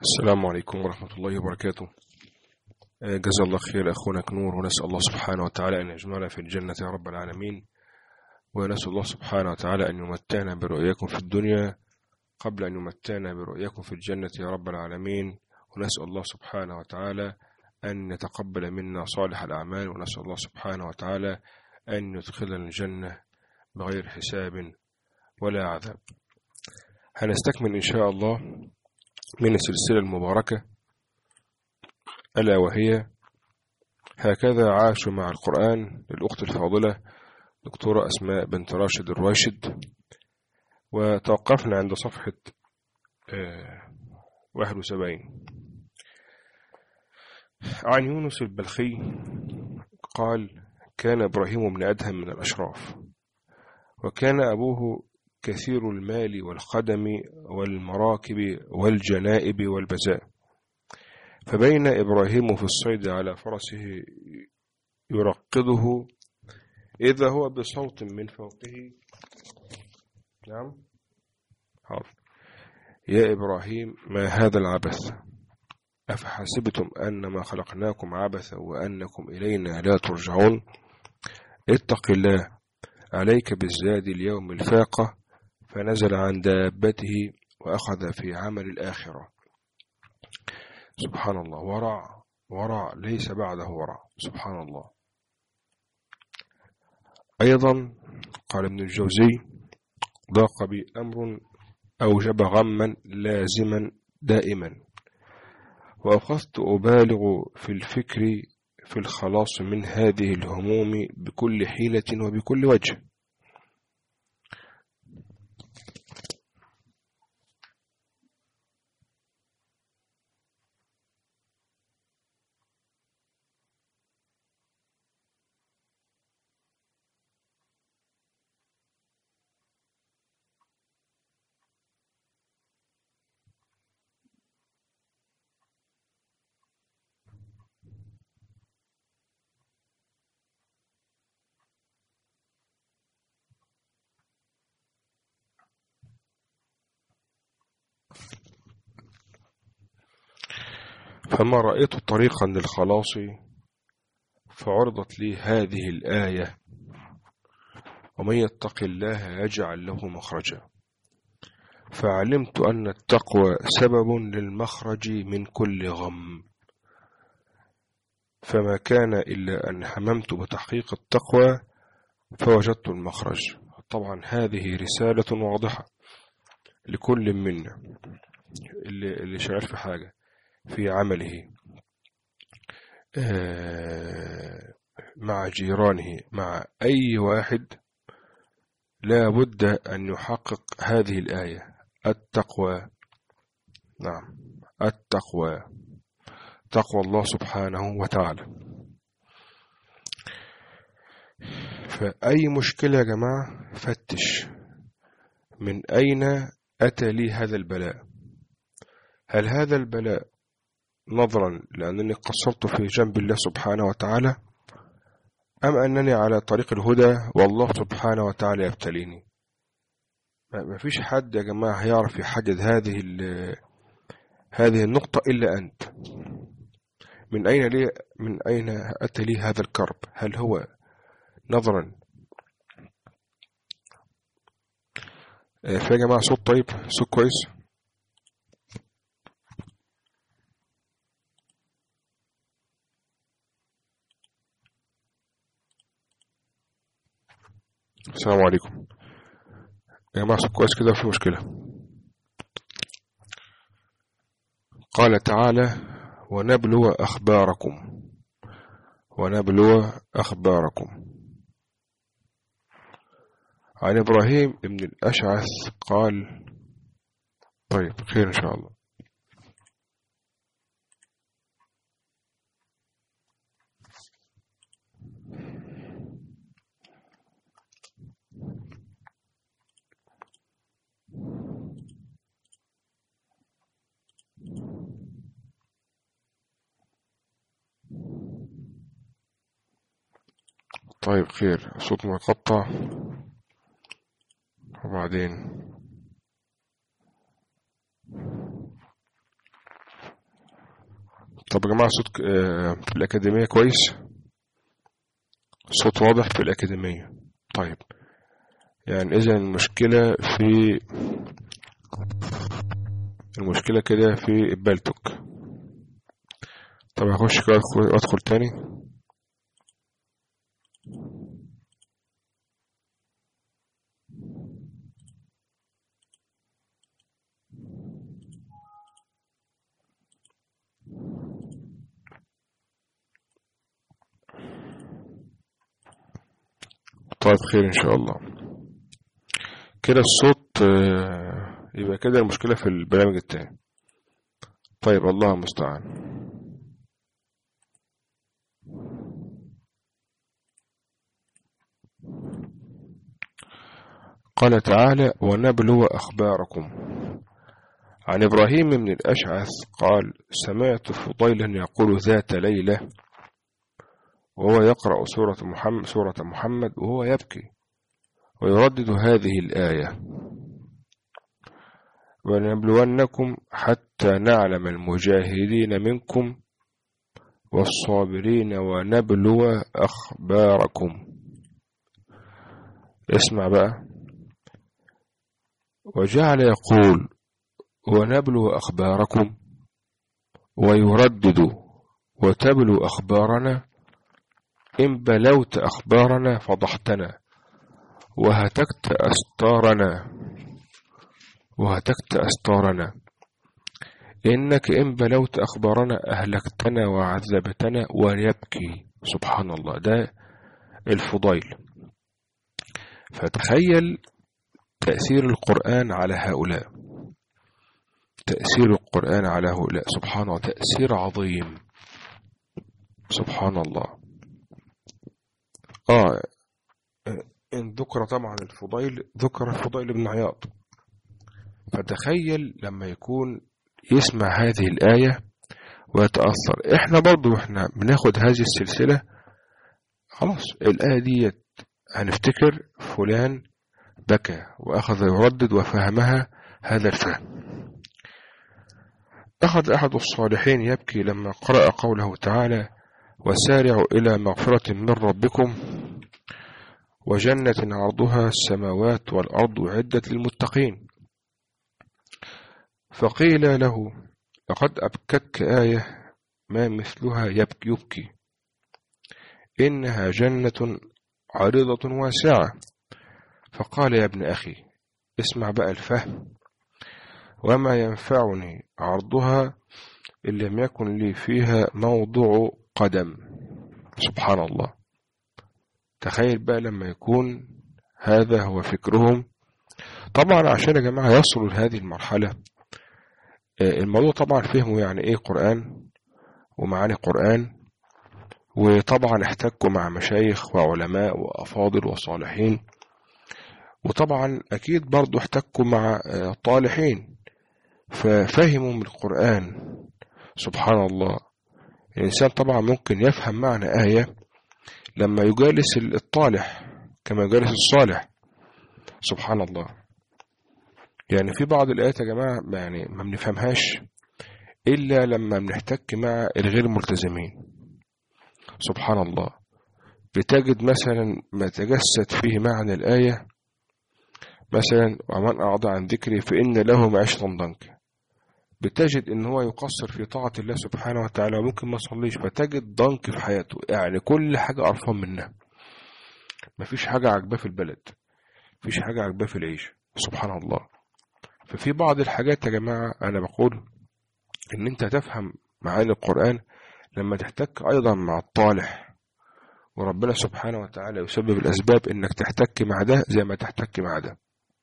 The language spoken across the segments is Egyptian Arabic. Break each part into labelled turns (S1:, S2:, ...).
S1: السلام عليكم ورحمة الله وبركاته جزا الله خير أخونا كنور ونسأل الله سبحانه وتعالى أن يجمعنا في الجنة يا رب العالمين ونسأل الله سبحانه وتعالى أن يمتعنا برؤياكم في الدنيا قبل أن يمتعنا برؤياكم في الجنة يا رب العالمين ونسأل الله سبحانه وتعالى أن يتقبل منا صالح الأعمال ونسأل الله سبحانه وتعالى أن يدخلنا الجنة بغير حساب ولا عذاب هنستكمل إن شاء الله من السلسلة المباركة ألا وهي هكذا عاشوا مع القرآن للأخت الفاضلة دكتورة أسماء بنت راشد الراشد وتوقفنا عند صفحة واحد وسبعين عن يونس البلخي قال كان إبراهيم بن أدهم من الأشراف وكان أبوه كثير المال والخدم والمراكب والجنائب والبزاء فبين إبراهيم في الصيد على فرسه يرقده إذا هو بصوت من فوقه نعم حاضر يا إبراهيم ما هذا العبث أفحسبتم أنما خلقناكم عبثا وأنكم إلينا لا ترجعون اتق الله عليك بالزاد اليوم الفاقة فنزل عن دابته وأخذ في عمل الآخرة سبحان الله ورع ورع ليس بعده ورع سبحان الله أيضا قال ابن الجوزي ضاق بي أمر أوجب غما لازما دائما وأخذت أبالغ في الفكر في الخلاص من هذه الهموم بكل حيلة وبكل وجه فما رأيت طريقا للخلاص فعرضت لي هذه الآية ومن يتق الله يجعل له مخرجا فعلمت أن التقوى سبب للمخرج من كل غم فما كان إلا أن هممت بتحقيق التقوى فوجدت المخرج طبعا هذه رسالة واضحة لكل منا اللي, اللي شغال في حاجة في عمله مع جيرانه مع أي واحد لا بد أن يحقق هذه الآية التقوى نعم التقوى تقوى الله سبحانه وتعالى فأي مشكلة يا جماعة فتش من أين أتى لي هذا البلاء هل هذا البلاء نظرا لأنني قصرت في جنب الله سبحانه وتعالى أم أنني على طريق الهدى والله سبحانه وتعالى يبتليني ما فيش حد يا جماعة هيعرف يحدد هذه هذه النقطة إلا أنت من أين لي من أين أتى لي هذا الكرب هل هو نظرا في يا جماعة صوت طيب صوت كويس السلام عليكم يا جماعة صوت كويس كده في مشكلة قال تعالى ونبلو أخباركم ونبلو أخباركم عن إبراهيم بن الأشعث قال طيب خير إن شاء الله طيب خير صوت مقطع وبعدين طب يا جماعة صوت آه، في الأكاديمية كويس صوت واضح في الأكاديمية طيب يعني إذا المشكلة في المشكلة كده في البلتوك طب هخش كده وادخل تاني طيب خير إن شاء الله كده الصوت آه، يبقى كده المشكلة في البرنامج التاني طيب الله المستعان قال تعالى ونبلو أخباركم عن إبراهيم بن الأشعث قال سمعت فضيلا يقول ذات ليلة وهو يقرأ سورة محمد, سورة محمد وهو يبكي ويردد هذه الآية ونبلونكم حتى نعلم المجاهدين منكم والصابرين ونبلو أخباركم اسمع بقى وجعل يقول ونبلو أخباركم ويردد وتبلو أخبارنا إن بلوت أخبارنا فضحتنا وهتكت أستارنا وهتكت أستارنا إنك إن بلوت أخبارنا أهلكتنا وعذبتنا ويبكي سبحان الله ده الفضيل فتخيل تأثير القرآن على هؤلاء تأثير القرآن على هؤلاء سبحان الله تأثير عظيم سبحان الله آه إن ذكر طبعا الفضيل ذكر الفضيل بن عياض فتخيل لما يكون يسمع هذه الآية ويتأثر إحنا برضو إحنا بناخد هذه السلسلة خلاص الآية دي هنفتكر فلان بكى وأخذ يردد وفهمها هذا الفهم أخذ أحد الصالحين يبكي لما قرأ قوله تعالى وسارعوا إلى مغفرة من ربكم وجنة عرضها السماوات والأرض عدة للمتقين فقيل له لقد أبكتك آية ما مثلها يبكي, يبكي إنها جنة عريضة واسعة فقال يا ابن أخي اسمع بقى الفهم وما ينفعني عرضها إن لم يكن لي فيها موضع قدم سبحان الله تخيل بقى لما يكون هذا هو فكرهم طبعا عشان يا جماعة يصلوا لهذه المرحلة آه، الموضوع طبعا فهموا يعني ايه قرآن ومعاني قرآن وطبعا احتكوا مع مشايخ وعلماء وأفاضل وصالحين وطبعا أكيد برضو احتكوا مع آه، طالحين ففهموا من القرآن سبحان الله الإنسان طبعا ممكن يفهم معنى آية لما يجالس الطالح كما يجالس الصالح سبحان الله يعني في بعض الآيات يا جماعة يعني ما بنفهمهاش إلا لما بنحتك مع الغير ملتزمين سبحان الله بتجد مثلا ما تجسد فيه معنى الآية مثلا ومن أعضى عن ذكري فإن له معيشة ضنك بتجد ان هو يقصر في طاعة الله سبحانه وتعالى وممكن ما يصليش فتجد ضنك في حياته يعني كل حاجة قرفان منها مفيش حاجة عجباه في البلد مفيش حاجة عجباه في العيش سبحان الله ففي بعض الحاجات يا جماعة أنا بقول إن أنت تفهم معاني القرآن لما تحتك أيضا مع الطالح وربنا سبحانه وتعالى يسبب الأسباب إنك تحتك مع ده زي ما تحتك مع ده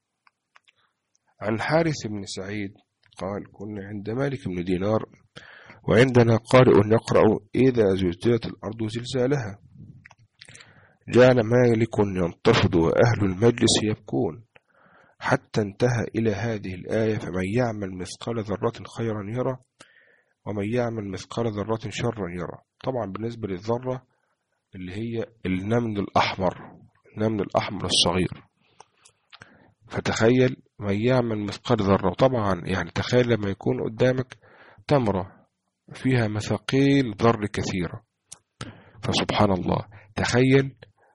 S1: عن حارث بن سعيد قال كنا عند مالك بن دينار وعندنا قارئ يقرأ إذا زلزلت الأرض زلزالها جعل مالك ينتفض وأهل المجلس يبكون حتى انتهى إلى هذه الآية فمن يعمل مثقال ذرة خيرا يرى ومن يعمل مثقال ذرة شرا يرى طبعا بالنسبة للذرة اللي هي النمل الأحمر النمل الأحمر الصغير فتخيل من يعمل مثقال ذرة طبعا يعني تخيل لما يكون قدامك تمرة فيها مثاقيل ذر كثيرة فسبحان الله تخيل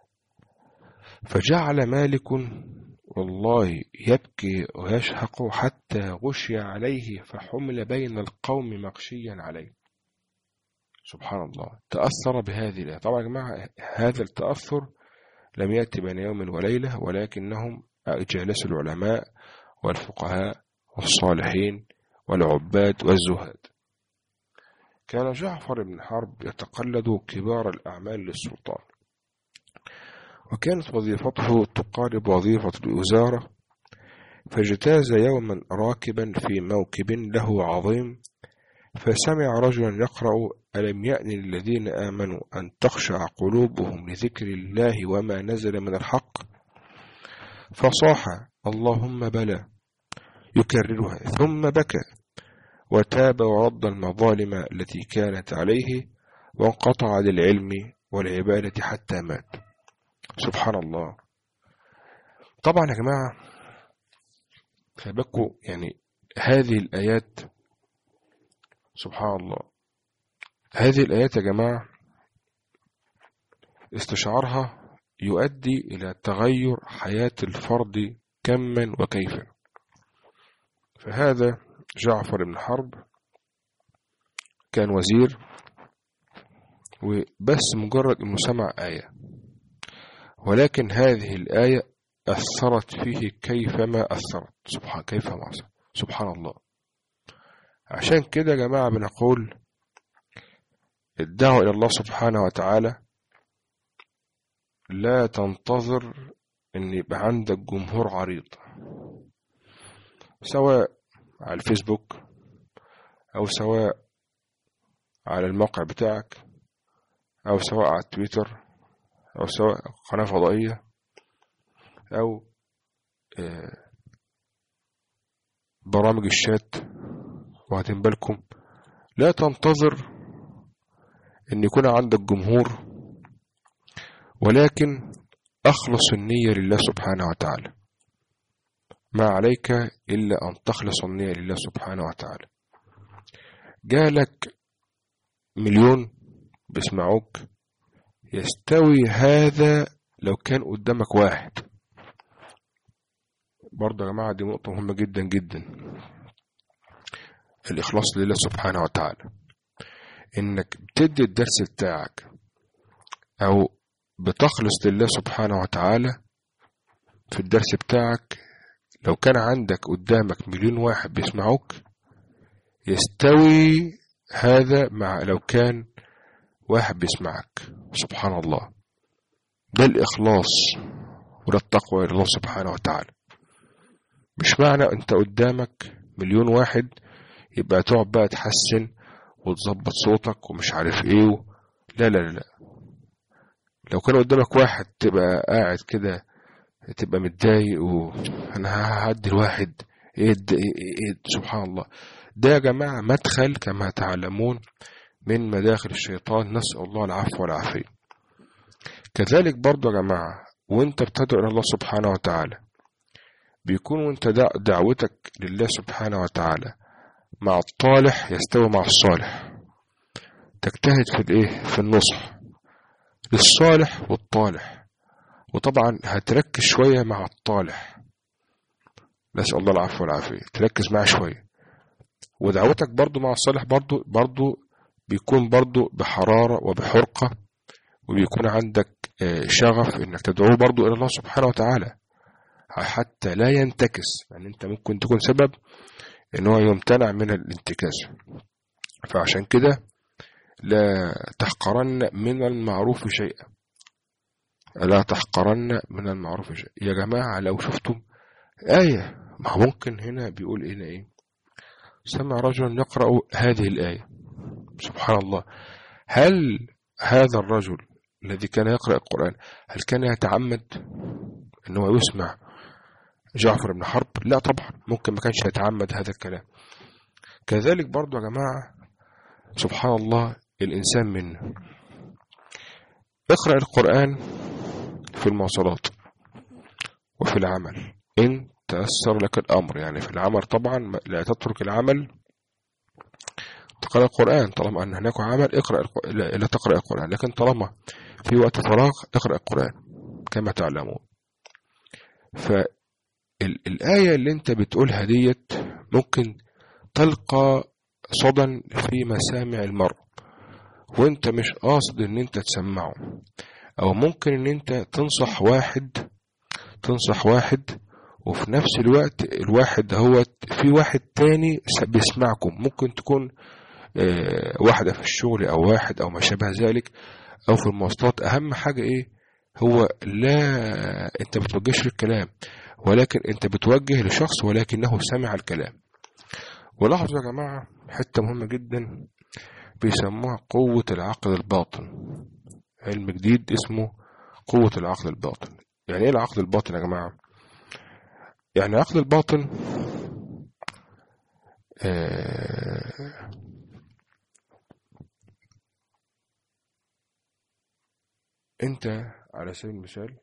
S1: فجعل مالك والله يبكي ويشهق حتى غشي عليه فحمل بين القوم مغشيا عليه سبحان الله تأثر بهذه الآية طبعا يا جماعة هذا التأثر لم يأتي بين يوم وليلة ولكنهم جالس العلماء والفقهاء والصالحين والعباد والزهاد كان جعفر بن حرب يتقلد كبار الأعمال للسلطان وكانت وظيفته تقارب وظيفة الوزارة فاجتاز يوما راكبا في موكب له عظيم فسمع رجلا يقرأ ألم يأن للذين آمنوا أن تخشع قلوبهم لذكر الله وما نزل من الحق فصاح اللهم بلى يكررها ثم بكى وتاب ورد المظالم التي كانت عليه وانقطع للعلم والعبادة حتى مات سبحان الله طبعا يا جماعة خلي يعني هذه الآيات سبحان الله هذه الآيات يا جماعة استشعارها يؤدي إلى تغير حياة الفرد كما وكيفا فهذا جعفر بن حرب كان وزير وبس مجرد انه سمع آية ولكن هذه الآية أثرت فيه كيفما أثرت سبحان كيفما أثرت سبحان الله عشان كده يا جماعة بنقول الدعوة إلى الله سبحانه وتعالى لا تنتظر ان يبقى عندك جمهور عريض سواء على الفيسبوك او سواء على الموقع بتاعك او سواء على التويتر او سواء قناة فضائية او آه، برامج الشات واخدين بالكم لا تنتظر ان يكون عندك جمهور ولكن أخلص النية لله سبحانه وتعالى ما عليك إلا أن تخلص النية لله سبحانه وتعالى جالك مليون بيسمعوك يستوي هذا لو كان قدامك واحد برضه يا جماعة دي نقطة مهمة جدا جدا الإخلاص لله سبحانه وتعالى إنك بتدي الدرس بتاعك أو بتخلص لله سبحانه وتعالى في الدرس بتاعك لو كان عندك قدامك مليون واحد بيسمعوك يستوي هذا مع لو كان واحد بيسمعك سبحان الله ده الإخلاص وده التقوى إلى الله سبحانه وتعالى مش معنى أنت قدامك مليون واحد يبقى تقعد بقى تحسن وتظبط صوتك ومش عارف ايه لا لا لا لو كان قدامك واحد تبقى قاعد كده تبقى متضايق وانا هعدي الواحد إيه, إيه, إيه, إيه سبحان الله ده يا جماعة مدخل كما تعلمون من مداخل الشيطان نسأل الله العفو والعافية كذلك برضو يا جماعة وانت بتدعو إلى الله سبحانه وتعالى بيكون وانت دعوتك لله سبحانه وتعالى مع الطالح يستوي مع الصالح تجتهد في الايه في النصح للصالح والطالح وطبعا هتركز شوية مع الطالح نسأل الله العفو والعافية تركز معاه شوية ودعوتك برضو مع الصالح برضو برضو بيكون برضو بحرارة وبحرقة وبيكون عندك آه، شغف انك تدعوه برضو الى الله سبحانه وتعالى حتى لا ينتكس يعني انت ممكن تكون سبب ان هو يمتنع من الانتكاس فعشان كده لا تحقرن من المعروف شيئا لا تحقرن من المعروف شيئا يا جماعة لو شفتم آية ما ممكن هنا بيقول هنا إيه سمع رجل يقرأ هذه الآية سبحان الله هل هذا الرجل الذي كان يقرأ القرآن هل كان يتعمد أنه يسمع جعفر بن حرب لا طبعا ممكن ما كانش يتعمد هذا الكلام كذلك برضو يا جماعة سبحان الله الإنسان منه اقرأ القرآن في المواصلات وفي العمل إن تأثر لك الأمر يعني في العمل طبعا لا تترك العمل اقرأ القرآن طالما أن هناك عمل اقرأ الق- لا لا تقرأ القرآن لكن طالما في وقت فراغ اقرأ القرآن كما تعلمون فالآية اللي انت بتقولها ديت ممكن تلقى صدى في مسامع المرء وانت مش قاصد ان انت تسمعه او ممكن ان انت تنصح واحد تنصح واحد وفي نفس الوقت الواحد هو في واحد تاني س- بيسمعكم ممكن تكون آه، واحدة في الشغل او واحد او ما شابه ذلك او في المواصلات اهم حاجة ايه هو لا انت بتوجهش الكلام ولكن انت بتوجه لشخص ولكنه سمع الكلام ولاحظوا يا جماعة حتة مهمة جدا بيسموها قوة العقل الباطن علم جديد اسمه قوة العقل الباطن يعني ايه العقل الباطن يا جماعة يعني العقل الباطن آه انت على سبيل المثال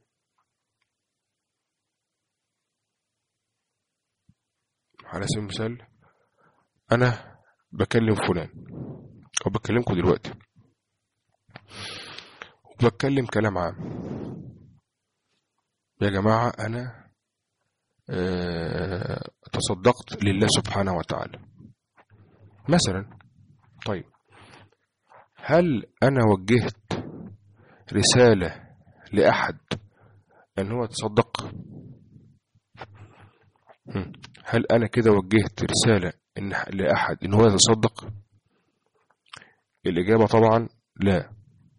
S1: على سبيل المثال انا بكلم فلان او بكلمكم دلوقتي وبتكلم كلام عام يا جماعة انا آه، تصدقت لله سبحانه وتعالى مثلا طيب هل انا وجهت رسالة لأحد ان هو يتصدق هم. هل انا كده وجهت رسالة ان لأحد ان هو يتصدق الإجابة طبعا لا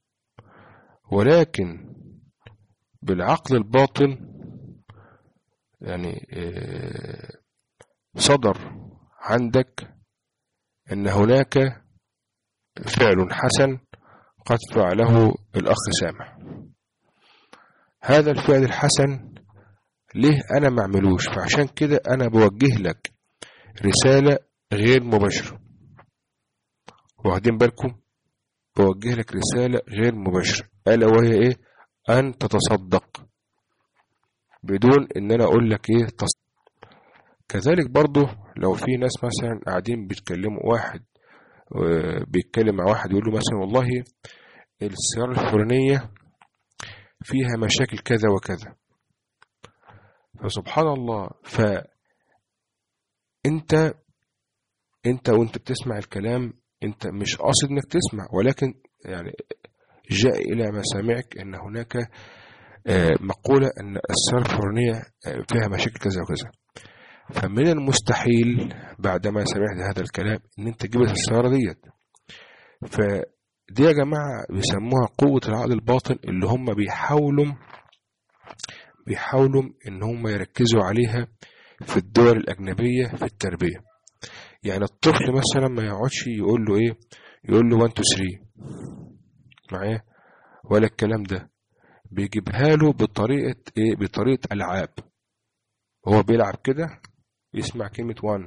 S1: ولكن بالعقل الباطن يعني آه، صدر عندك ان هناك فعل حسن قد فعله الأخ سامح هذا الفعل الحسن ليه أنا ما اعملوش فعشان كده أنا بوجه لك رسالة غير مباشرة واخدين بالكم بوجه لك رسالة غير مباشرة ألا وهي إيه أن تتصدق بدون إن أنا أقول لك إيه تصدق كذلك برضو لو في ناس مثلا قاعدين بيتكلموا واحد آه، بيتكلم مع واحد يقول له مثلا والله السيارة الفلانية فيها مشاكل كذا وكذا فسبحان الله فأنت أنت وأنت بتسمع الكلام أنت مش قاصد إنك تسمع ولكن يعني جاء إلى مسامعك أن هناك آه، مقولة أن السيارة الفلانية آه، فيها مشاكل كذا وكذا فمن المستحيل بعدما سمعت هذا الكلام ان انت جبت السيارة ديت فدي يا جماعة بيسموها قوة العقل الباطن اللي هم بيحاولوا بيحاولوا ان هم يركزوا عليها في الدول الأجنبية في التربية يعني الطفل مثلا ما يقعدش يقول له ايه يقول له 1 2 3 معايا ولا الكلام ده بيجيبها له بطريقة ايه بطريقة ألعاب هو بيلعب كده يسمع كلمة 1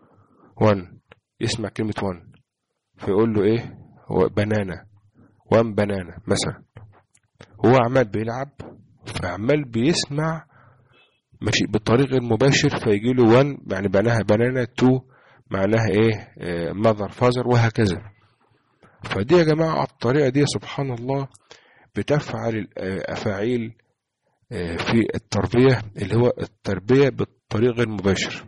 S1: 1 يسمع كلمة 1 فيقول له ايه هو بنانا 1 بنانا مثلا هو عمال بيلعب فعمال بيسمع ماشي بطريق غير مباشر فيجي له 1 يعني معناها بنانا 2 معناها ايه ماذر فازر وهكذا فدي يا جماعة الطريقة دي سبحان الله بتفعل الأفاعيل في التربية اللي هو التربية بالطريق غير مباشر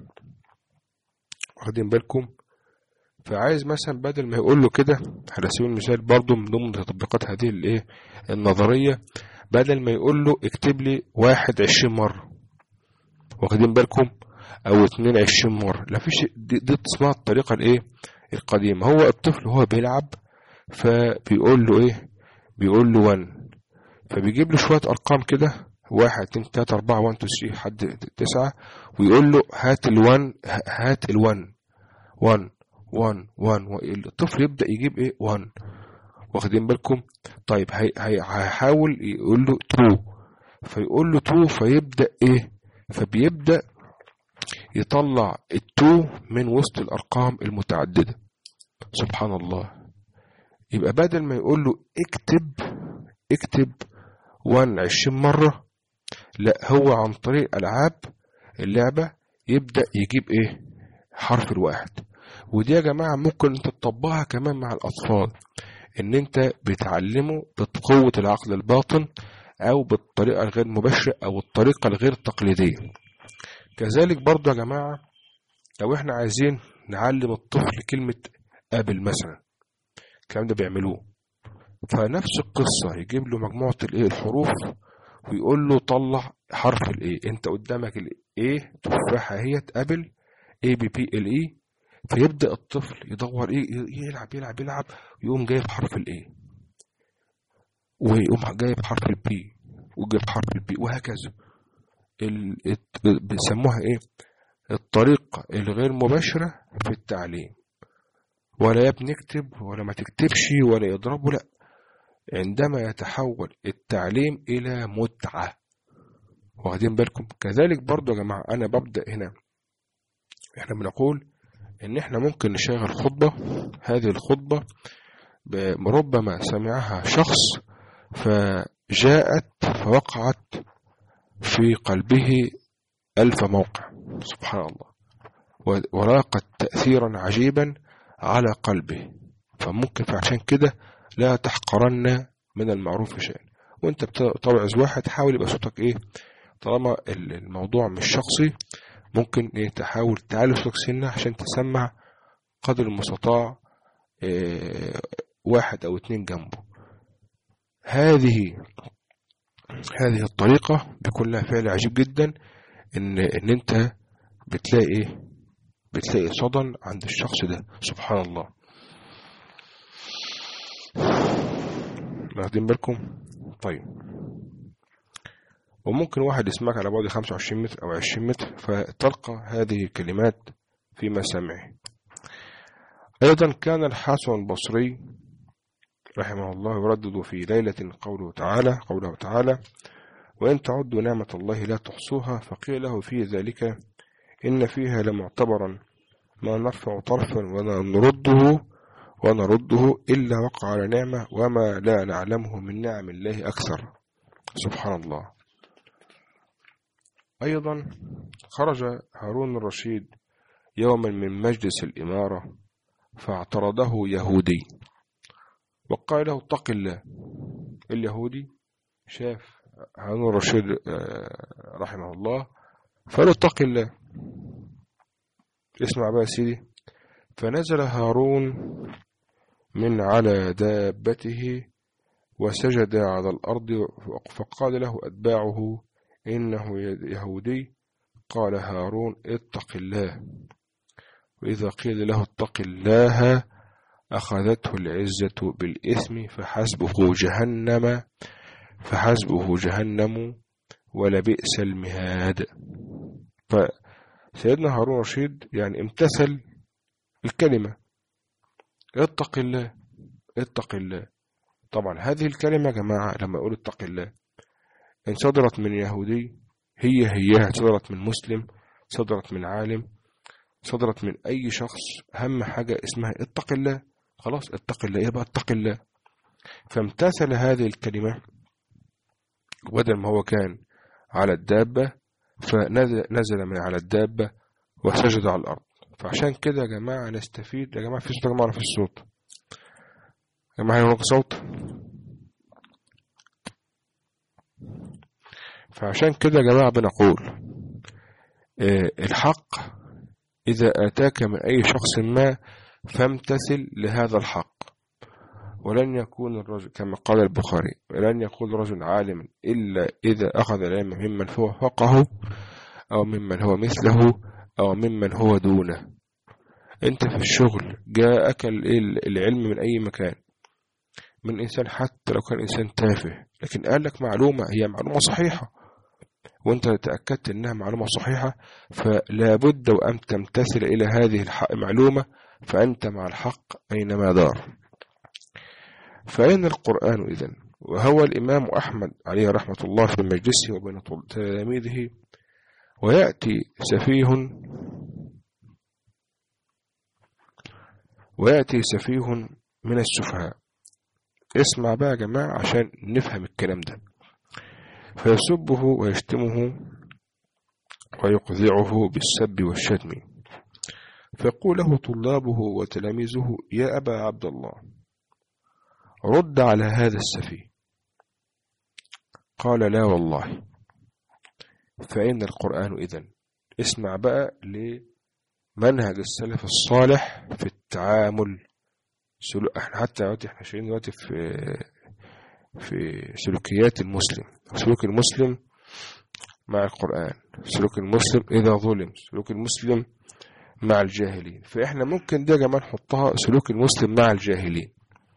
S1: واخدين بالكم فعايز مثلا بدل ما يقول له كده على سبيل المثال برضه من ضمن تطبيقات هذه الايه النظرية بدل ما يقول له اكتب لي واحد عشرين مرة واخدين بالكم او اتنين عشرين مرة لا فيش دي, دي اسمها الطريقة الايه القديمة هو الطفل هو بيلعب فبيقول له ايه بيقول له 1 فبيجيب له شوية ارقام كده واحد اتنين تلاتة أربعة وان تو ثري لحد تسعة ويقول له هات الوان هات الوان وان وان وان الطفل يبدأ يجيب ايه وان واخدين بالكم طيب هي هي هيحاول يقول له تو فيقول له تو فيبدأ ايه فبيبدأ يطلع التو من وسط الأرقام المتعددة سبحان الله يبقى بدل ما يقول له اكتب اكتب وان عشرين مرة لا هو عن طريق ألعاب اللعبة يبدأ يجيب ايه حرف الواحد ودي يا جماعة ممكن انت تطبقها كمان مع الأطفال ان انت بتعلمه بقوة العقل الباطن او بالطريقة الغير مباشرة او الطريقة الغير تقليدية كذلك برضو يا جماعة لو احنا عايزين نعلم الطفل كلمة قابل مثلا الكلام ده بيعملوه فنفس القصة يجيب له مجموعة الايه الحروف ويقول له طلع حرف الايه انت قدامك الايه تفاحة هي تقابل اي بي بي ال اي فيبدأ الطفل يدور ايه يلعب يلعب يلعب يقوم جايب حرف الايه ويقوم جايب حرف البي وجايب حرف البي وهكذا بيسموها ايه الطريقة الغير مباشرة في التعليم ولا يا بنكتب ولا ما تكتبش ولا يضربه لا عندما يتحول التعليم إلى متعة واخدين بالكم كذلك برضو يا جماعة أنا ببدأ هنا احنا بنقول ان احنا ممكن نشغل خطبة هذه الخطبة ربما سمعها شخص فجاءت فوقعت في قلبه ألف موقع سبحان الله ولاقت تأثيرا عجيبا على قلبه فممكن فعشان كده لا تحقرن من المعروف شيئا وانت بتوعظ واحد حاول يبقى صوتك ايه طالما الموضوع مش شخصي ممكن ايه تحاول تعلي صوتك سنة عشان تسمع قدر المستطاع إيه واحد او اتنين جنبه هذه هذه الطريقة بيكون لها فعل عجيب جدا ان ان انت بتلاقي ايه بتلاقي صدى عند الشخص ده سبحان الله واخدين بالكم طيب وممكن واحد يسمعك على بعد 25 متر أو 20 متر فتلقى هذه الكلمات في مسامعه أيضا كان الحسن البصري رحمه الله يردد في ليلة قوله تعالى قوله تعالى وإن تعدوا نعمة الله لا تحصوها فقيل له في ذلك إن فيها لمعتبرا ما نرفع طرفا ولا نرده ونرده إلا وقع على نعمة وما لا نعلمه من نعم الله أكثر سبحان الله أيضا خرج هارون الرشيد يوما من مجلس الإمارة فاعترضه يهودي وقال له اتق الله اليهودي شاف هارون الرشيد رحمه الله فقال اتق الله اسمع بقى سيدي فنزل هارون من على دابته وسجد على الأرض فقال له أتباعه إنه يهودي قال هارون اتق الله وإذا قيل له اتق الله أخذته العزة بالإثم فحسبه جهنم فحسبه جهنم ولبئس المهاد فسيدنا هارون رشيد يعني امتثل الكلمة اتق الله اتق الله طبعا هذه الكلمة يا جماعة لما أقول اتق الله إن صدرت من يهودي هي هي صدرت من مسلم صدرت من عالم صدرت من أي شخص أهم حاجة اسمها اتق الله خلاص اتق الله يبقى اتق الله فامتثل هذه الكلمة بدل ما هو كان على الدابة فنزل من على الدابة وسجد على الأرض فعشان كده يا جماعة نستفيد يا جماعة في صوت يا جماعة في الصوت يا جماعة هناك صوت فعشان كده يا جماعة بنقول الحق إذا أتاك من أي شخص ما فامتثل لهذا الحق ولن يكون الرجل كما قال البخاري ولن يكون رجل عالما إلا إذا أخذ العلم ممن هو فوقه أو ممن هو مثله أو ممن هو دونه أنت في الشغل جاءك العلم من أي مكان من إنسان حتى لو كان إنسان تافه لكن قال لك معلومة هي معلومة صحيحة وانت تأكدت انها معلومة صحيحة فلا بد وان تمتثل الى هذه المعلومة فانت مع الحق اينما دار فأين القرآن إذن وهو الإمام أحمد عليه رحمة الله في مجلسه وبين تلاميذه ويأتي سفيه ويأتي سفيه من السفهاء اسمع بقى يا جماعة عشان نفهم الكلام ده فيسبه ويشتمه ويقذعه بالسب والشتم فيقول له طلابه وتلاميذه يا أبا عبد الله رد على هذا السفيه قال لا والله فأين القرآن إذن اسمع بقى لمنهج السلف الصالح في التعامل سلو... احنا حتى دلوقتي احنا شايفين دلوقتي في في سلوكيات المسلم سلوك المسلم مع القرآن سلوك المسلم إذا ظلم سلوك المسلم مع الجاهلين فإحنا ممكن دي يا جماعة نحطها سلوك المسلم مع الجاهلين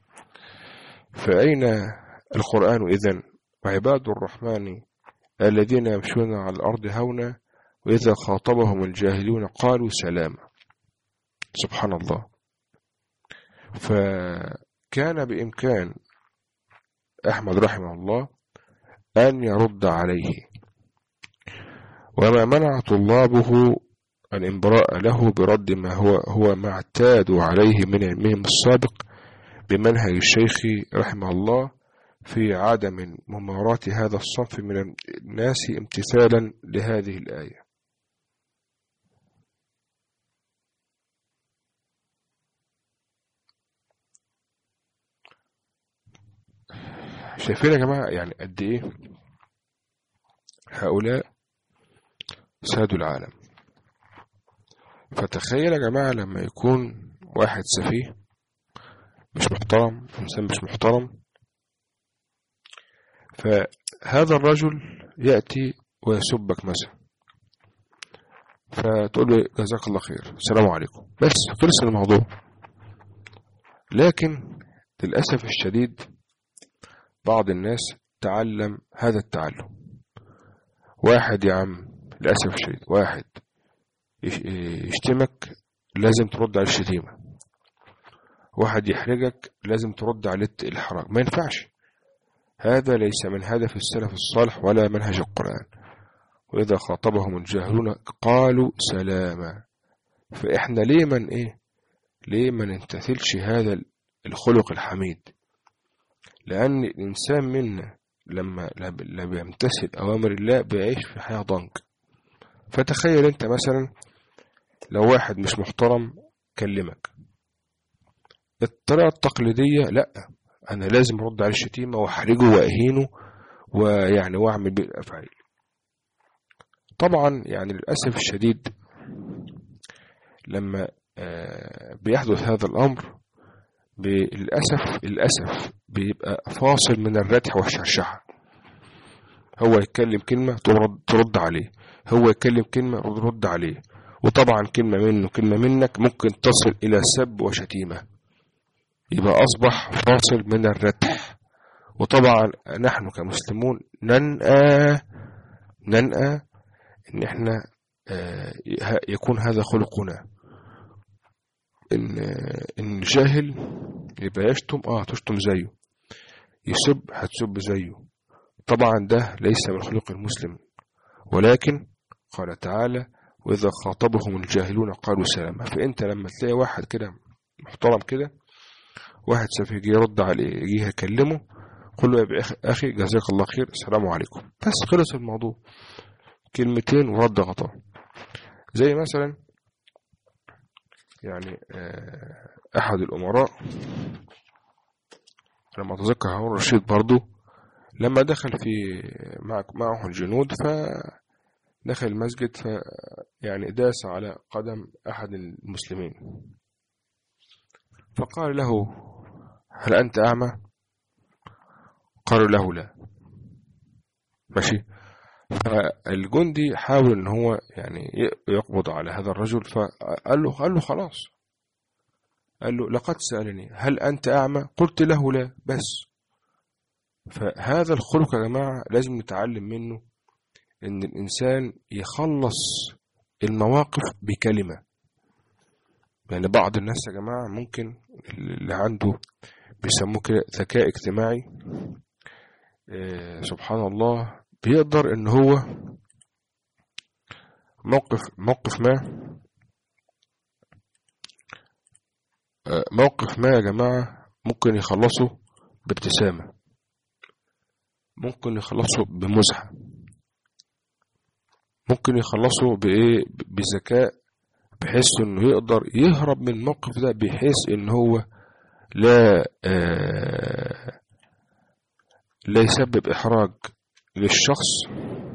S1: فأين القرآن إذن وعباد الرحمن الذين يمشون على الأرض هونا وإذا خاطبهم الجاهلون قالوا سلاما سبحان الله فكان بإمكان أحمد رحمه الله أن يرد عليه وما منع طلابه الانبراء له برد ما هو هو ما اعتادوا عليه من علمهم السابق بمنهج الشيخ رحمه الله في عدم مماراة هذا الصنف من الناس امتثالا لهذه الآية شايفين يا جماعة يعني قد ايه هؤلاء سادوا العالم فتخيل يا جماعة لما يكون واحد سفيه مش محترم إنسان مش محترم فهذا الرجل يأتي ويسبك مثلا فتقول له جزاك الله خير السلام عليكم بس خلص الموضوع لكن للأسف الشديد بعض الناس تعلم هذا التعلم واحد يا عم للأسف الشديد واحد يشتمك لازم ترد على الشتيمة واحد يحرجك لازم ترد عليه الحراج ما ينفعش هذا ليس من هدف السلف الصالح ولا منهج القرآن وإذا خاطبهم الجاهلون قالوا سلاما فإحنا ليه من إيه ليه ما نمتثلش هذا الخلق الحميد لأن الإنسان منا لما لا بيمتثل أوامر الله بيعيش في حياة ضنك فتخيل أنت مثلا لو واحد مش محترم كلمك الطريقة التقليدية لأ أنا لازم أرد على الشتيمة وأحرجه وأهينه ويعني وأعمل بيه الأفعال طبعا يعني للأسف الشديد لما بيحدث هذا الأمر للأسف للأسف بيبقى فاصل من الردح والشرشحة هو يتكلم كلمة ترد عليه هو يتكلم كلمة ترد عليه وطبعا كلمة منه كلمة منك ممكن تصل إلى سب وشتيمة يبقى أصبح فاصل من الردح وطبعا نحن كمسلمون ننأى ننأى إن إحنا يكون هذا خلقنا إن إن الجاهل يبقى يشتم آه تشتم زيه يسب هتسب زيه طبعا ده ليس من خلق المسلم ولكن قال تعالى وإذا خاطبهم الجاهلون قالوا سلاما فأنت لما تلاقي واحد كده محترم كده واحد سفيه يجي يرد عليه يجي يكلمه قل له يا أخي جزاك الله خير السلام عليكم بس خلص الموضوع كلمتين ورد غطاء زي مثلا يعني أحد الأمراء لما أتذكر هارون الرشيد برضو لما دخل في معه الجنود فدخل المسجد ف يعني داس على قدم أحد المسلمين فقال له هل أنت أعمى قالوا له لا ماشي فالجندي حاول ان هو يعني يقبض على هذا الرجل فقال له قال له خلاص قال له لقد سألني هل أنت أعمى قلت له لا بس فهذا الخلق يا جماعة لازم نتعلم منه ان الإنسان يخلص المواقف بكلمة يعني بعض الناس يا جماعة ممكن اللي عنده بيسموه كده ذكاء اجتماعي إيه سبحان الله بيقدر ان هو موقف موقف ما موقف ما يا جماعة ممكن يخلصه بابتسامة ممكن يخلصه بمزحة ممكن يخلصه بإيه بذكاء بحيث انه يقدر يهرب من الموقف ده بحيث ان هو لا آه لا يسبب احراج للشخص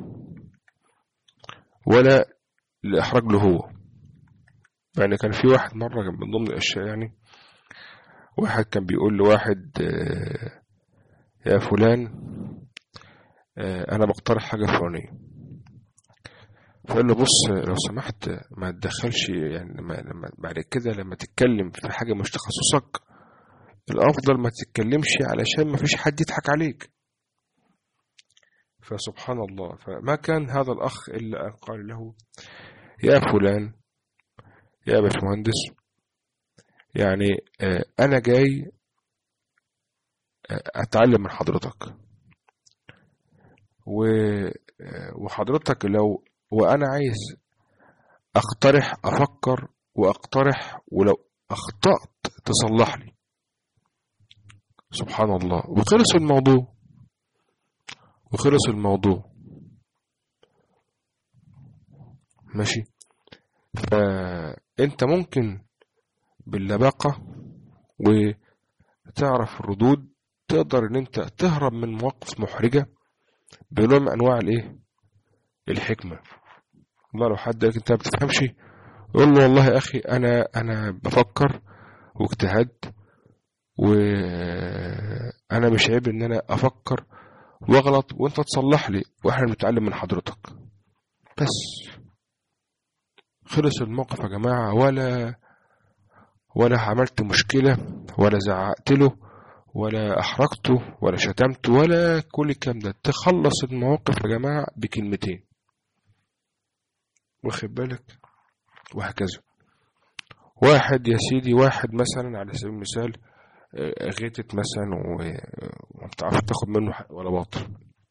S1: ولا الاحراج له هو يعني كان في واحد مرة كان من ضمن الأشياء يعني واحد كان بيقول لواحد آه، يا فلان آه، أنا بقترح حاجة فلانية فقال له بص لو سمحت ما تدخلش يعني لما لما بعد كده لما تتكلم في حاجة مش تخصصك الأفضل ما تتكلمش علشان ما فيش حد يضحك عليك فسبحان الله فما كان هذا الأخ إلا أن قال له يا فلان يا باشمهندس يعني آه، أنا جاي آه، أتعلم من حضرتك و- آه، وحضرتك لو وأنا عايز أقترح أفكر وأقترح ولو أخطأت تصلح لي سبحان الله وخلص الموضوع وخلص الموضوع ماشي فأنت ممكن باللباقة وتعرف الردود تقدر ان انت تهرب من مواقف محرجة بنوع من انواع الايه الحكمة والله لو حد قالك انت ما بتفهمش قول له والله يا اخي انا انا بفكر واجتهدت وانا مش عيب ان انا افكر واغلط وانت تصلح لي واحنا بنتعلم من حضرتك بس خلص الموقف يا جماعة ولا ولا عملت مشكلة ولا زعقت له ولا أحرجته ولا شتمته ولا كل الكلام ده تخلص المواقف يا جماعة بكلمتين واخد بالك وهكذا واحد يا سيدي واحد مثلا على سبيل المثال آه، غيتت مثلا و- وما بتعرفش تاخد منه حق ولا باطل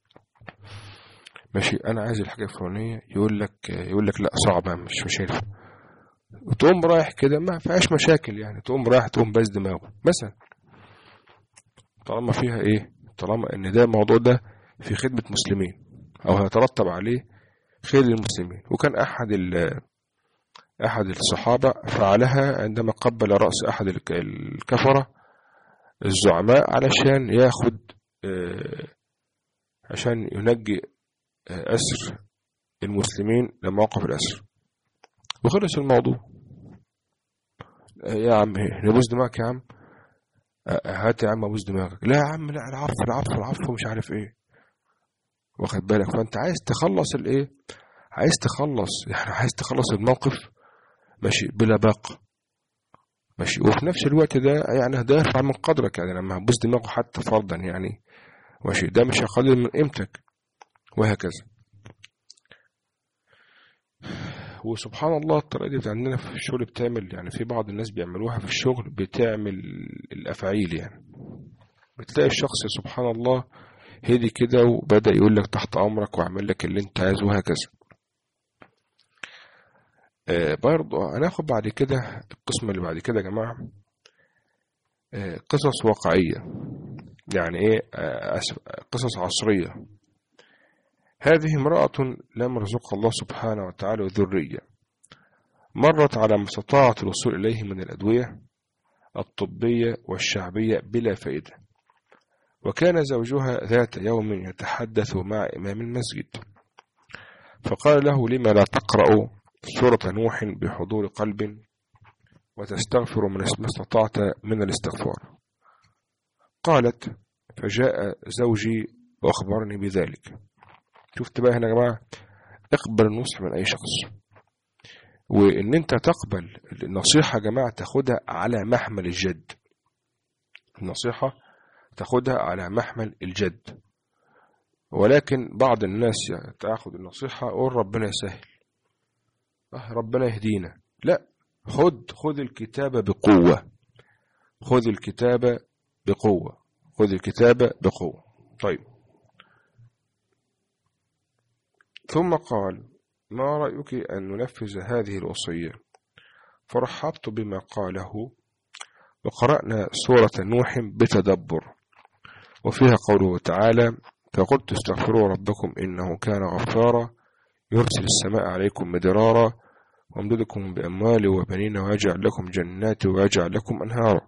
S1: ماشي انا عايز الحاجه الفلانيه يقول لك يقول لك لا صعبه مش مش هينفع وتقوم رايح كده ما فيهاش مشاكل يعني تقوم رايح تقوم باز دماغه مثلا طالما فيها ايه طالما ان ده الموضوع ده في خدمه مسلمين او هيترتب عليه خير للمسلمين وكان احد ال احد الصحابه فعلها عندما قبل راس احد الك- الكفره الزعماء علشان ياخد آه، عشان ينجي آه، أسر المسلمين لمواقف الأسر وخلص الموضوع آه، يا عم إيه، نبوس دماغك يا عم آه، هات يا عم ابوس دماغك لا يا عم لا العفو العفو العفو مش عارف ايه واخد بالك فانت عايز تخلص الايه عايز تخلص يعني عايز تخلص الموقف ماشي بلا باقة ماشي وفي نفس الوقت ده يعني ده يرفع من قدرك يعني لما هتبوس دماغه حتى فرضا يعني ماشي ده مش هيقلل من قيمتك وهكذا وسبحان الله الطريقة دي عندنا في الشغل بتعمل يعني في بعض الناس بيعملوها في الشغل بتعمل الأفعيل يعني بتلاقي الشخص سبحان الله هدي كده وبدأ يقول لك تحت أمرك وأعمل لك اللي أنت عايزه وهكذا آه برضه هناخد بعد كده القسم اللي بعد كده يا جماعة آه قصص واقعية يعني إيه آه أسف- قصص عصرية هذه امرأة لم يرزقها الله سبحانه وتعالى ذرية مرت على ما استطاعت الوصول إليه من الأدوية الطبية والشعبية بلا فائدة وكان زوجها ذات يوم يتحدث مع إمام المسجد فقال له لما لا تقرأ سورة نوح بحضور قلب وتستغفر من ما استطعت من الاستغفار قالت فجاء زوجي وأخبرني بذلك شفت بقى هنا يا جماعة اقبل النصح من أي شخص وإن أنت تقبل النصيحة يا جماعة تاخدها على محمل الجد النصيحة تاخدها على محمل الجد ولكن بعض الناس تاخد النصيحة يقول ربنا يسهل آه ربنا يهدينا لا خد خد الكتابة بقوة خذ الكتابة بقوة خذ الكتابة بقوة طيب ثم قال ما رأيك أن ننفذ هذه الوصية فرحبت بما قاله وقرأنا سورة نوح بتدبر وفيها قوله تعالى فقلت استغفروا ربكم إنه كان غفارا يرسل السماء عليكم مدرارا وامددكم بأموال وبنين ويجعل لكم جنات ويجعل لكم أنهارا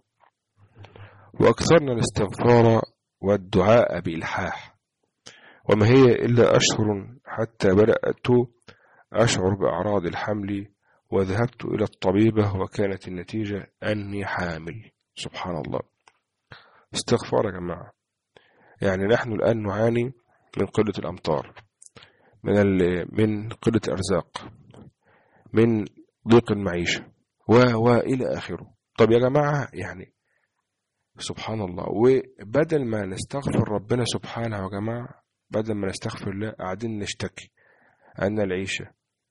S1: وأكثرنا الاستغفار والدعاء بإلحاح وما هي إلا أشهر حتى بدأت أشعر بأعراض الحمل وذهبت إلى الطبيبة وكانت النتيجة أني حامل سبحان الله استغفار يا جماعة يعني نحن الآن نعاني من قلة الأمطار من من قلة أرزاق من ضيق المعيشة و وإلى آخره طب يا جماعة يعني سبحان الله وبدل ما نستغفر ربنا سبحانه يا جماعة بدل ما نستغفر الله قاعدين نشتكي أن العيشة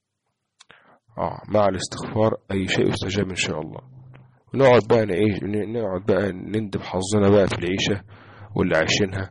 S1: آه مع الاستغفار أي شيء يستجاب إن شاء الله ونقعد بقى نعيش نقعد بقى ندب حظنا بقى في العيشة واللي عايشينها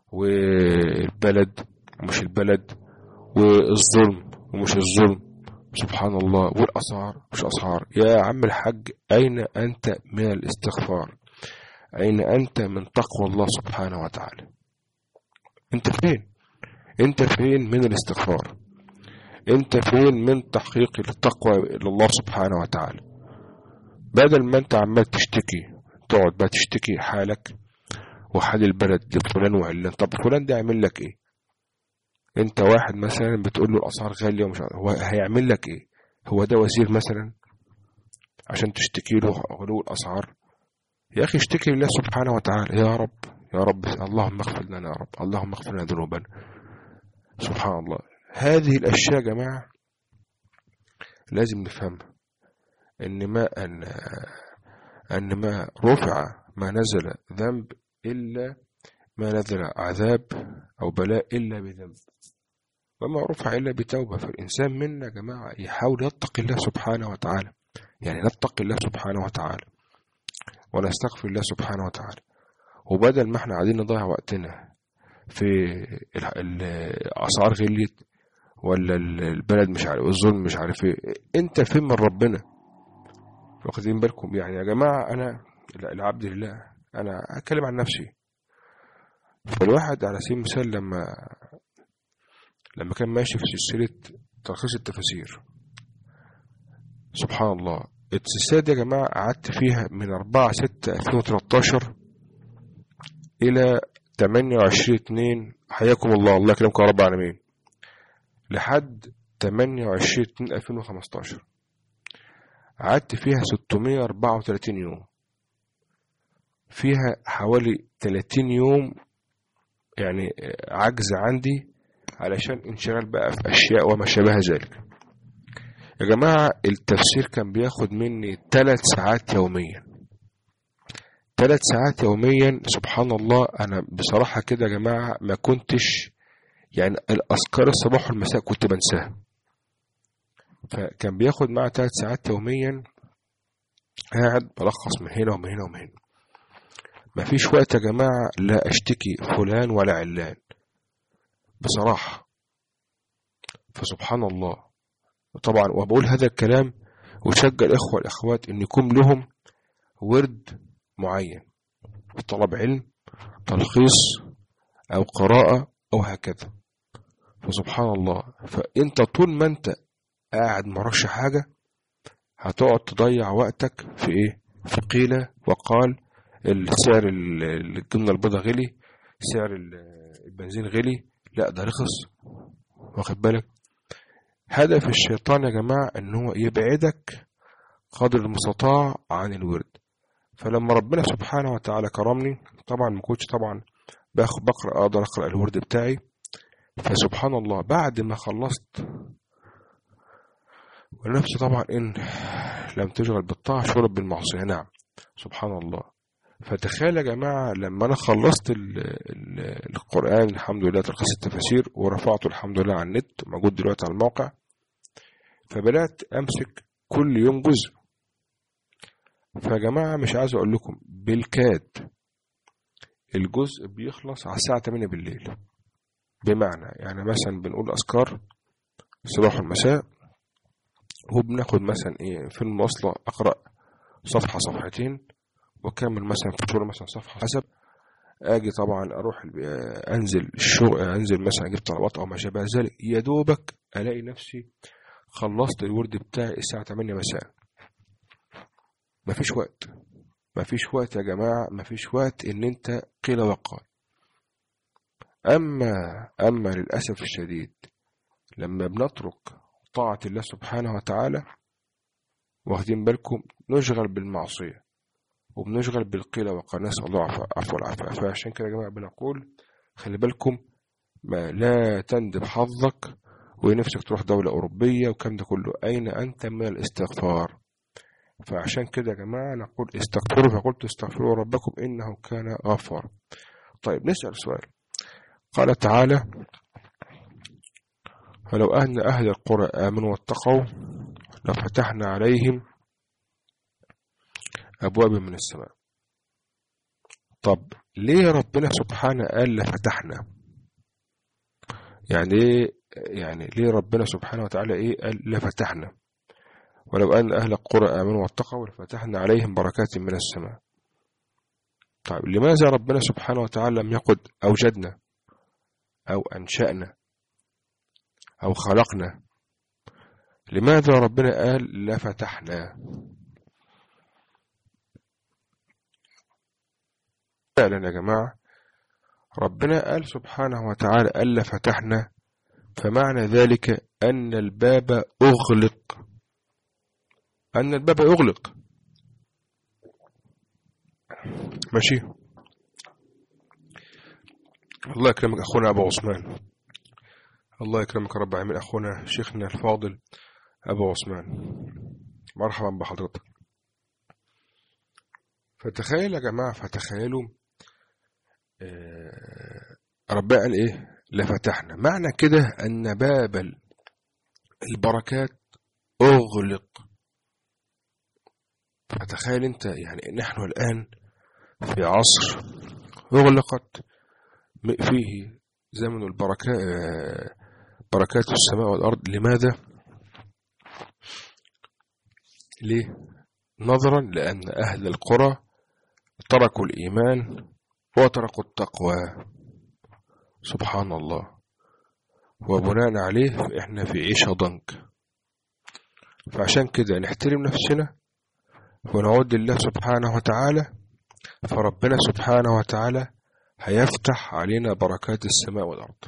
S1: والبلد ومش البلد والظلم ومش الظلم سبحان الله والأسعار مش أسعار يا عم الحاج أين أنت من الاستغفار أين أنت من تقوى الله سبحانه وتعالى أنت فين أنت فين من الاستغفار أنت فين من تحقيق التقوى لله سبحانه وتعالى بدل ما أنت عمال تشتكي تقعد بقى تشتكي حالك وحال البلد لفلان وعلان طب فلان ده يعمل لك ايه انت واحد مثلا بتقول له الاسعار غاليه ومش هو هيعمل لك ايه هو ده وزير مثلا عشان تشتكي له غلو الاسعار يا اخي اشتكي لله سبحانه وتعالى يا رب يا رب اللهم اغفر لنا يا رب اللهم اغفر لنا ذنوبنا سبحان الله هذه الاشياء يا جماعه لازم نفهمها ان ما ان ان ما رفع ما نزل ذنب إلا ما نزل عذاب أو بلاء إلا بذنب وما رفع إلا بتوبة فالإنسان منا يا جماعة يحاول يتقي الله سبحانه وتعالى يعني نتقي الله سبحانه وتعالى ونستغفر الله سبحانه وتعالى وبدل ما احنا قاعدين نضيع وقتنا في الأسعار غليت ولا البلد مش عارف الظلم مش عارف ايه انت فين من ربنا واخدين بالكم يعني يا جماعة انا العبد لله انا هتكلم عن نفسي فالواحد على سبيل المثال لما لما كان ماشي في سلسلة تلخيص التفاسير سبحان الله السلسلة دي يا جماعة قعدت فيها من 4 6 2013 إلى 28 2 حياكم الله الله يكرمكم يا رب العالمين لحد 28 2 2015 قعدت فيها 634 يوم فيها حوالي 30 يوم يعني عجز عندي علشان انشغال بقى في أشياء وما شابه ذلك يا جماعة التفسير كان بياخد مني ثلاث ساعات يوميا ثلاث ساعات يوميا سبحان الله أنا بصراحة كده يا جماعة ما كنتش يعني الأذكار الصباح والمساء كنت بنساها فكان بياخد معي ثلاث ساعات يوميا قاعد بلخص من هنا ومن هنا ومن هنا مفيش وقت يا جماعة لا أشتكي فلان ولا علان بصراحة فسبحان الله طبعا وبقول هذا الكلام وشجع الإخوة والأخوات أن يكون لهم ورد معين طلب علم تلخيص أو قراءة أو هكذا فسبحان الله فأنت طول ما أنت قاعد مرش حاجة هتقعد تضيع وقتك في إيه في قيل وقال السعر الجبنة البيضاء غلي سعر البنزين غلي لا ده رخص واخد بالك هدف الشيطان يا جماعة ان هو يبعدك قدر المستطاع عن الورد فلما ربنا سبحانه وتعالى كرمني طبعا ما كنتش طبعا باخد بقرا اقدر اقرا الورد بتاعي فسبحان الله بعد ما خلصت ونفسي طبعا ان لم تشغل بالطاعة شغل بالمعصية نعم سبحان الله فتخيل يا جماعة لما أنا خلصت ال ال القرآن الحمد لله تلخيص التفاسير ورفعته الحمد لله على النت موجود دلوقتي على الموقع فبدأت أمسك كل يوم جزء فيا جماعة مش عايز أقول لكم بالكاد الجزء بيخلص على الساعة 8 بالليل بمعنى يعني مثلا بنقول أذكار الصباح والمساء وبناخد مثلا إيه في المواصلة أقرأ صفحة صفحتين واكمل مثلا في الشغل مثلا صفحه حسب اجي طبعا اروح انزل الشغل انزل مثلا اجيب طلبات او ما شابه ذلك يا دوبك الاقي نفسي خلصت الورد بتاعي الساعة 8 مساء مفيش وقت مفيش وقت يا جماعة مفيش وقت ان انت قيل وقال اما اما للأسف الشديد لما بنترك طاعة الله سبحانه وتعالى واخدين بالكم نشغل بالمعصية وبنشغل بالقيل وقال نسأل الله عفو العافية فعشان كده يا جماعة بنقول خلي بالكم ما لا تندب حظك ونفسك تروح دولة أوروبية والكلام ده كله أين أنت من الاستغفار فعشان كده يا جماعة نقول استغفروا فقلت استغفروا ربكم إنه كان غفارا طيب نسأل سؤال قال تعالى فلو أن أهل القرى آمنوا واتقوا لفتحنا عليهم أبواب من السماء طب ليه ربنا سبحانه قال لفتحنا يعني ايه يعني ليه ربنا سبحانه وتعالى ايه قال لفتحنا ولو أن أهل القرى آمنوا واتقوا لفتحنا عليهم بركات من السماء طيب لماذا ربنا سبحانه وتعالى لم يقل أوجدنا أو أنشأنا أو خلقنا لماذا ربنا قال لفتحنا فعلا يا جماعة ربنا قال سبحانه وتعالى قال لفتحنا فمعنى ذلك أن الباب أغلق أن الباب يغلق ماشي الله يكرمك أخونا أبو عثمان الله يكرمك رب العالمين أخونا شيخنا الفاضل أبو عثمان مرحبا بحضرتك فتخيل يا جماعة فتخيلوا آه، ربنا قال إيه لفتحنا معنى كده أن باب البركات أغلق فتخيل أنت يعني نحن الآن في عصر أغلقت فيه زمن البركات بركات السماء والأرض لماذا؟ ليه؟ نظرا لأن أهل القرى تركوا الإيمان وتركوا التقوى سبحان الله وبناء عليه احنا في عيشة ضنك فعشان كده نحترم نفسنا ونعود لله سبحانه وتعالى فربنا سبحانه وتعالى هيفتح علينا بركات السماء والأرض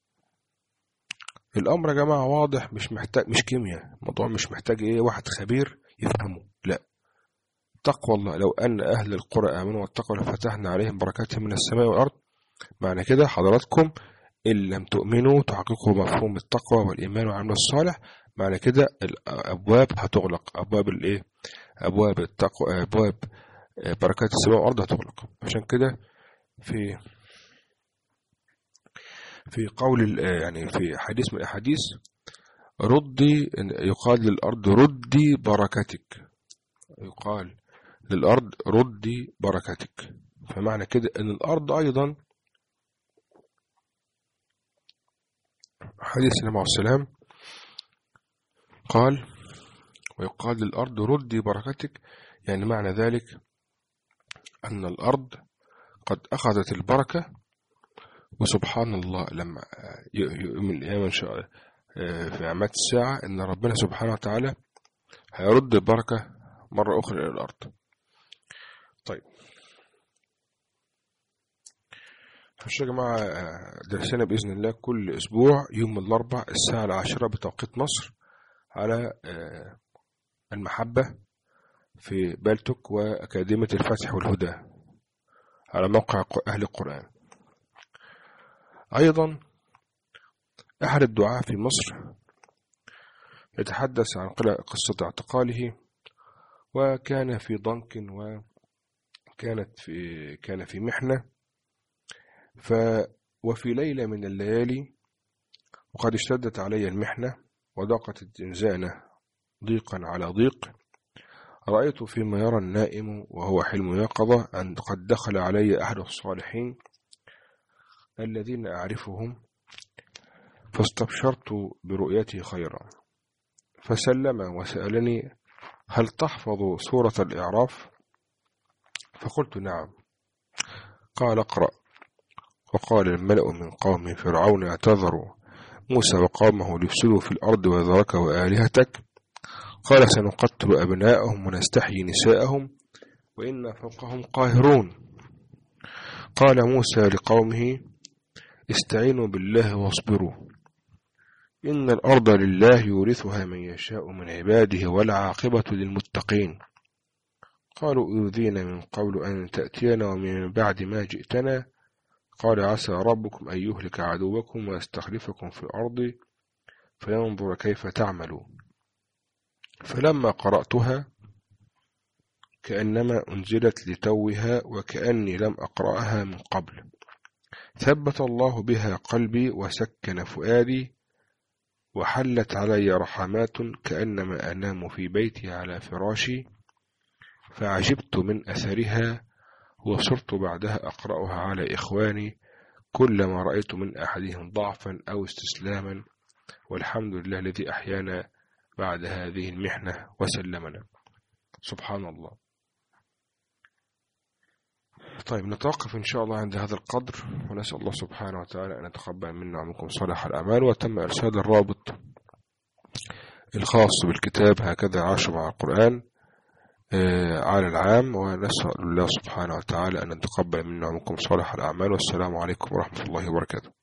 S1: الأمر يا جماعة واضح مش محتاج مش كيمياء الموضوع مش محتاج إيه واحد خبير يفهمه لا تقوى الله لو أن أهل القرى آمنوا واتقوا لفتحنا عليهم بركات من السماء والأرض معنى كده حضراتكم إن لم تؤمنوا تحققوا مفهوم التقوى والإيمان والعمل الصالح معنى كده الأبواب هتغلق أبواب الإيه أبواب التقوى أبواب بركات السماء والأرض هتغلق عشان كده في في قول يعني في حديث من الأحاديث ردي يقال للأرض ردي بركتك يقال للأرض ردي بركتك فمعنى كده أن الأرض أيضا حديث النبي عليه السلام قال ويقال للأرض ردي بركتك يعني معنى ذلك أن الأرض قد أخذت البركة وسبحان الله لما من الأيام إن شاء الله في عمات الساعة إن ربنا سبحانه وتعالى هيرد البركة مرة أخرى إلى الأرض طيب خش يا جماعة درسنا بإذن الله كل أسبوع يوم الأربع الساعة العاشرة بتوقيت مصر على المحبة في بالتوك وأكاديمية الفتح والهدى على موقع أهل القرآن أيضا أحد الدعاة في مصر يتحدث عن قصة اعتقاله وكان في ضنك وكانت في كان في محنة ف وفي ليلة من الليالي وقد اشتدت علي المحنة وضاقت الزنزانة ضيقا على ضيق رأيت فيما يرى النائم وهو حلم يقظة أن قد دخل علي أحد الصالحين الذين أعرفهم فاستبشرت برؤيته خيرا فسلم وسألني هل تحفظ سورة الإعراف فقلت نعم قال اقرأ وقال الملأ من قوم فرعون اعتذروا موسى وقومه ليفسدوا في الأرض وذرك وآلهتك قال سنقتل أبناءهم ونستحيي نساءهم وإنا فوقهم قاهرون قال موسى لقومه استعينوا بالله واصبروا إن الأرض لله يورثها من يشاء من عباده والعاقبة للمتقين قالوا أوذينا من قبل أن تأتينا ومن بعد ما جئتنا قال عسى ربكم أن يهلك عدوكم ويستخلفكم في الأرض فينظر كيف تعملون فلما قرأتها كأنما أنزلت لتوها وكأني لم أقرأها من قبل ثبت الله بها قلبي وسكن فؤادي وحلت علي رحمات كأنما أنام في بيتي على فراشي فعجبت من أثرها وصرت بعدها أقرأها على إخواني كلما رأيت من أحدهم ضعفا أو استسلاما والحمد لله الذي أحيانا بعد هذه المحنة وسلمنا سبحان الله طيب نتوقف إن شاء الله عند هذا القدر ونسأل الله سبحانه وتعالى أن يتقبل منا ومنكم صالح الأعمال وتم إرسال الرابط الخاص بالكتاب هكذا عاش مع القرآن على العام ونسأل الله سبحانه وتعالى أن يتقبل منا ومنكم صالح الأعمال والسلام عليكم ورحمة الله وبركاته